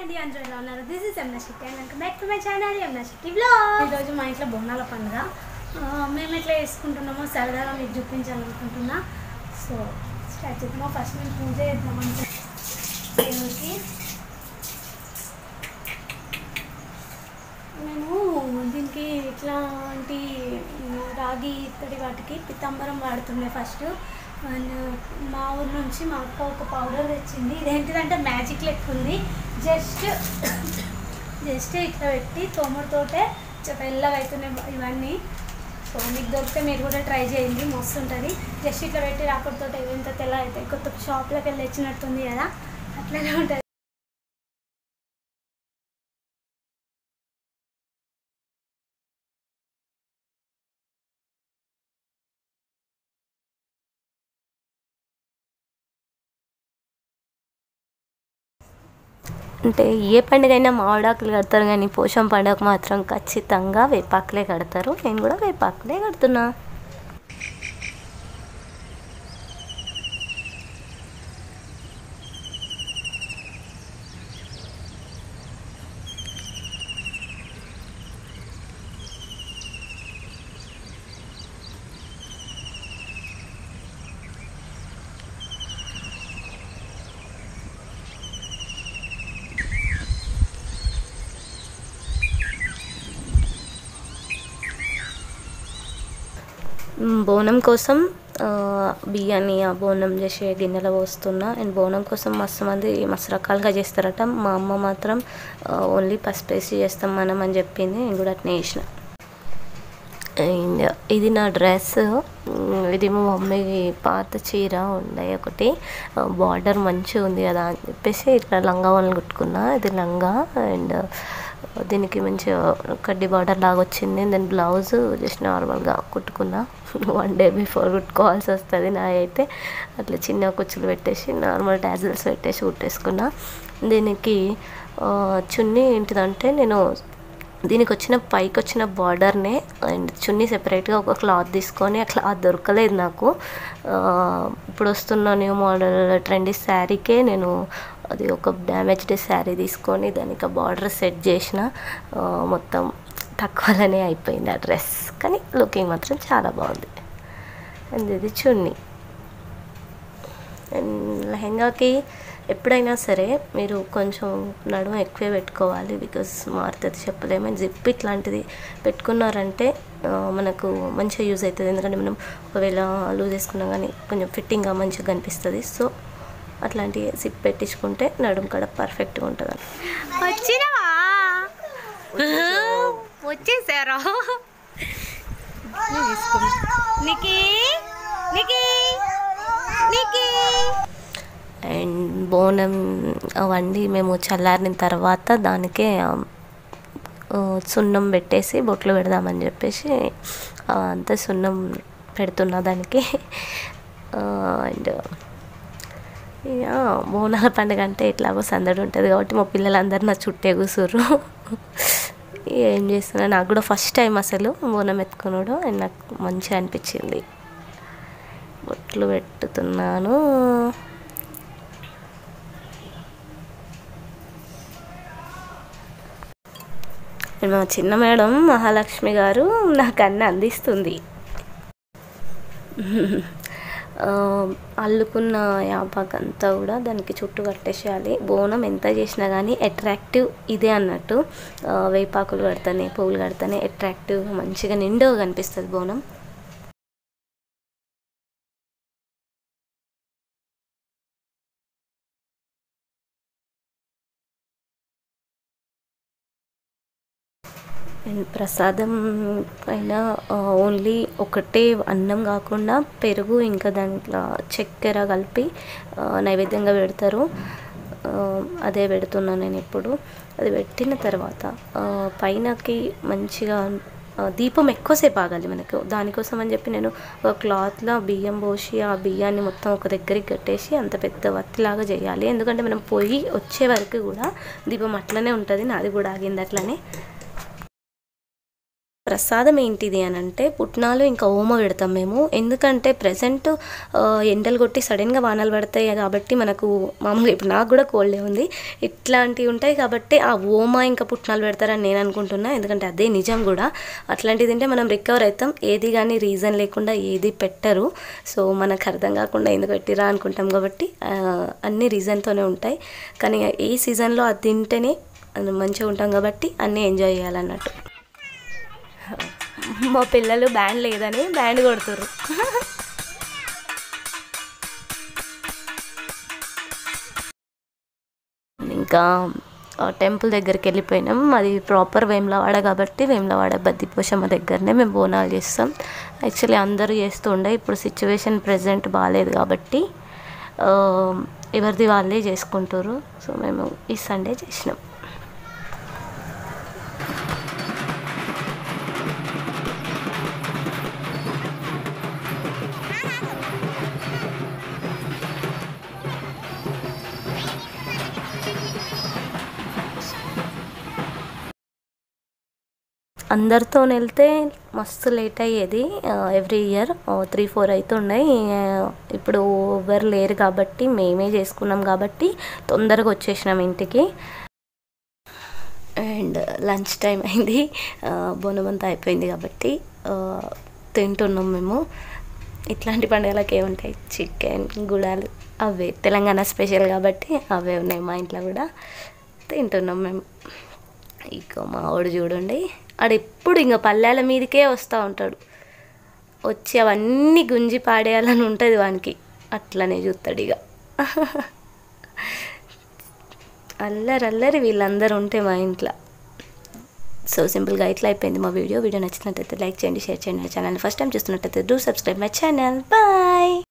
అండి అందరూ ఎలా ఉన్నారు this is Emna Shetty and welcome back to my channel Emna Shetty blog ఈరోజు మా ఇంట్లో బొమ్మల పండుగ ఆ, మేము ఎట్లా వేసుకుంటున్నామో సరదాగా మీకు చూపించాలనుకుంటున్నా సో స్టార్ట్ చేద్దామా ఫస్ట్ మేము పూజ చేద్దాం అంటే దేవుడికి మేము దీనికి ఇట్లాంటి రాగి ఇత్తడి వాటికి పితాంబరం వాడుతుండే ఫస్ట్ అండ్ మా ఊరు నుంచి మా అక్క ఒక పౌడర్ తెచ్చింది ఇదేంటిదంటే మ్యాజిక్ లెక్క ఉంది జస్ట్ జస్ట్ ఇట్లా పెట్టి తోముడుతోటే తెల్లగా అవుతున్నాయి ఇవన్నీ సో మీకు దొరికితే మీరు కూడా ట్రై చేయండి మస్తు ఉంటుంది జస్ట్ ఇట్లా పెట్టి రాకడితో ఎంత తెల్ల అవుతాయి కొత్త షాప్లోకి వెళ్ళి తెచ్చినట్టుంది కదా అట్లనే ఉంటుంది అంటే ఏ పండుగైనా మామిడాకులు కడతారు కానీ పోషం పండుగకు మాత్రం ఖచ్చితంగా వేపాకులే కడతారు నేను కూడా వేపాకులే కడుతున్నా మ్, బోనం కోసం ఆ, బియ్యాన్ని ఆ బోనం చేసే గిన్నెలో పోస్తున్నా అండ్ బోనం కోసం మస్తు మంది మస్తు రకాలుగా చేస్తారట మా అమ్మ మాత్రం ఓన్లీ పసుపు వేసి చేస్తాం మనం అని చెప్పింది నేను కూడా అట్నే చేసిన అండ్ ఇది నా డ్రెస్ మ్, ఇది మా మమ్మీ పాత చీర ఉండే ఒకటి బార్డర్ మంచిగా ఉంది కదా అని చెప్పేసి ఇట్లా లంగా వాళ్ళని కుట్టుకున్నా ఇది లంగా అండ్ దీనికి మంచిగా కడ్డీ బార్డర్ లాగా వచ్చింది దాని బ్లౌజ్ జస్ట్ నార్మల్గా కుట్టుకున్నా వన్ డే బిఫోర్ కుట్టుకోవాల్సి వస్తుంది నా అయితే అట్లా చిన్న కుచ్చులు పెట్టేసి నార్మల్ టాజిల్స్ పెట్టేసి కుట్టేసుకున్నా దీనికి ఆ, చున్నీ ఏంటిదంటే నేను దీనికి వచ్చిన పైకి వచ్చిన బార్డర్నే అండ్ చున్నీ సెపరేట్గా ఒక క్లాత్ తీసుకొని ఆ క్లాత్ దొరకలేదు నాకు ఆ, ఇప్పుడు వస్తున్న న్యూ మోడల్ ట్రెండీ శారీకే నేను అది ఒక డ్యామేజ్డ్ శారీ తీసుకొని దానికి ఆ బార్డర్ సెట్ చేసిన ఆ, మొత్తం తక్కువలోనే అయిపోయింది ఆ డ్రెస్ కానీ లుకింగ్ మాత్రం చాలా బాగుంది అండ్ ఇది చున్నీ అండ్ లెహంగాకి ఎప్పుడైనా సరే మీరు కొంచెం నడుము ఎక్కువే పెట్టుకోవాలి బికాస్ మారుతుంది చెప్పలేము జిప్ ఇట్లాంటిది పెట్టుకున్నారంటే ఆ, మనకు మంచిగా యూజ్ అవుతుంది ఎందుకంటే మనం ఒకవేళ లూజ్ చేసుకున్నా కానీ కొంచెం ఫిట్టింగ్గా మంచిగా కనిపిస్తుంది సో అట్లాంటి జిప్ పెట్టించుకుంటే నడుము కాడ పర్ఫెక్ట్గా ఉంటుంది వచ్చినవా వచ్చేసారా నికీ నికీ నికీ అండ్ బోనం వండి మేము చల్లారిన తర్వాత దానికే ఆ, ఆ, సున్నం పెట్టేసి బొట్లు పెడదామని చెప్పేసి ఆ, అంతా సున్నం పెడుతున్నా దానికి అండ్ ఇక బోనాల పండుగ అంటే ఎట్లాగో సందడి ఉంటుంది కాబట్టి మా పిల్లలందరూ నా చుట్టే కూర్చుర్రు ఏం చేస్తున్నా నాకు కూడా ఫస్ట్ టైం అసలు బోనం ఎత్తుకున్నాడు అండ్ నాకు మంచిగా అనిపించింది బొట్లు పెట్టుతున్నాను మా చిన్న మేడం మహాలక్ష్మి గారు నాకు అన్ని అందిస్తుంది ఆ, అల్లుకున్న యాపాక్ అంతా కూడా దానికి చుట్టూ కట్టేసేయాలి బోనం ఎంత చేసినా కానీ అట్రాక్టివ్ ఇదే అన్నట్టు ఆ, వేపాకులు కడతానే పువ్వులు కడతానే అట్రాక్టివ్ మంచిగా నిండుగా కనిపిస్తుంది బోనం అండ్ ప్రసాదం పైన ఓన్లీ ఒకటే అన్నం కాకుండా పెరుగు ఇంకా దాంట్లో చక్కెర కలిపి ఆ, నైవేద్యంగా పెడతారు ఆ, అదే పెడుతున్నాను నేను ఇప్పుడు అది పెట్టిన తర్వాత ఆ, పైనకి మంచిగా ఆ, దీపం ఎక్కువసేపు ఆగాలి మనకు దానికోసం అని చెప్పి నేను ఒక క్లాత్లో బియ్యం పోసి ఆ బియ్యాన్ని మొత్తం ఒక దగ్గరికి కట్టేసి అంత పెద్ద వత్తిలాగా చేయాలి ఎందుకంటే మనం పొయ్యి వచ్చే వరకు కూడా దీపం అట్లనే ఉంటుంది నాది కూడా ఆగింది అట్లనే ప్రసాదం ఏంటిది అని అంటే పుట్నాలు ఇంకా ఓమ పెడతాం మేము ఎందుకంటే ప్రజెంట్ ఎండలు కొట్టి సడన్గా వానలు పడతాయి కాబట్టి మనకు మామూలుగా ఇప్పుడు నాకు కూడా కోల్డే ఉంది ఇట్లాంటివి ఉంటాయి కాబట్టి ఆ ఓమ ఇంకా పుట్నాలు పెడతారని నేను అనుకుంటున్నా ఎందుకంటే అదే నిజం కూడా అట్లాంటిది తింటే మనం రికవర్ అవుతాం ఏది కానీ రీజన్ లేకుండా ఏది పెట్టరు సో మనకు అర్థం కాకుండా ఎందుకు పెట్టిరా అనుకుంటాం కాబట్టి ఆ, అన్ని రీజన్తోనే ఉంటాయి కానీ ఏ సీజన్లో అది తింటేనే మంచిగా ఉంటాం కాబట్టి అన్నీ ఎంజాయ్ చేయాలన్నట్టు మా పిల్లలు బ్యాండ్ లేదని బ్యాండ్ కొడుతుర్రు ఇంకా టెంపుల్ దగ్గరికి వెళ్ళిపోయినాం అది ప్రాపర్ వేములవాడ కాబట్టి వేములవాడ బద్దిపోషమ్మ దగ్గరనే మేము బోనాలు చేస్తాం యాక్చువల్లీ అందరూ చేస్తుండే ఇప్పుడు సిచ్యువేషన్ ప్రజెంట్ బాగాలేదు కాబట్టి ఆ, ఎవరిది వాళ్ళే చేసుకుంటారు సో మేము ఈ సండే చేసినాం అందరితో వెళ్తే మస్తు లేట్ అయ్యేది ఎవ్రీ ఇయర్ త్రీ ఫోర్ అవుతుండే ఆ, ఇప్పుడు ఎవరు లేరు కాబట్టి మేమే చేసుకున్నాం కాబట్టి తొందరగా వచ్చేసినాం ఇంటికి అండ్ లంచ్ టైం అయింది ఆ, బోనం అంతా అయిపోయింది కాబట్టి ఆ, తింటున్నాం మేము ఇట్లాంటి పండుగలకు ఏముంటాయి చికెన్ గుడాలు అవే తెలంగాణ స్పెషల్ కాబట్టి అవే ఉన్నాయి మా ఇంట్లో కూడా తింటున్నాం మేము ఇక మా వాడు చూడండి ఆడు ఎప్పుడు ఇంకా పల్లెల మీదకే వస్తూ ఉంటాడు వచ్చి అవన్నీ గుంజి పాడేయాలని ఉంటుంది వానికి అట్లనే చూస్తాడు ఇక అల్లరి అల్లరి వీళ్ళందరూ ఉంటే మా ఇంట్లో సో సింపుల్గా ఇట్లా అయిపోయింది మా వీడియో వీడియో నచ్చినట్టయితే లైక్ చేయండి షేర్ చేయండి నా ఛానల్ ఫస్ట్ టైం చూస్తున్నట్టయితే do subscribe my channel bye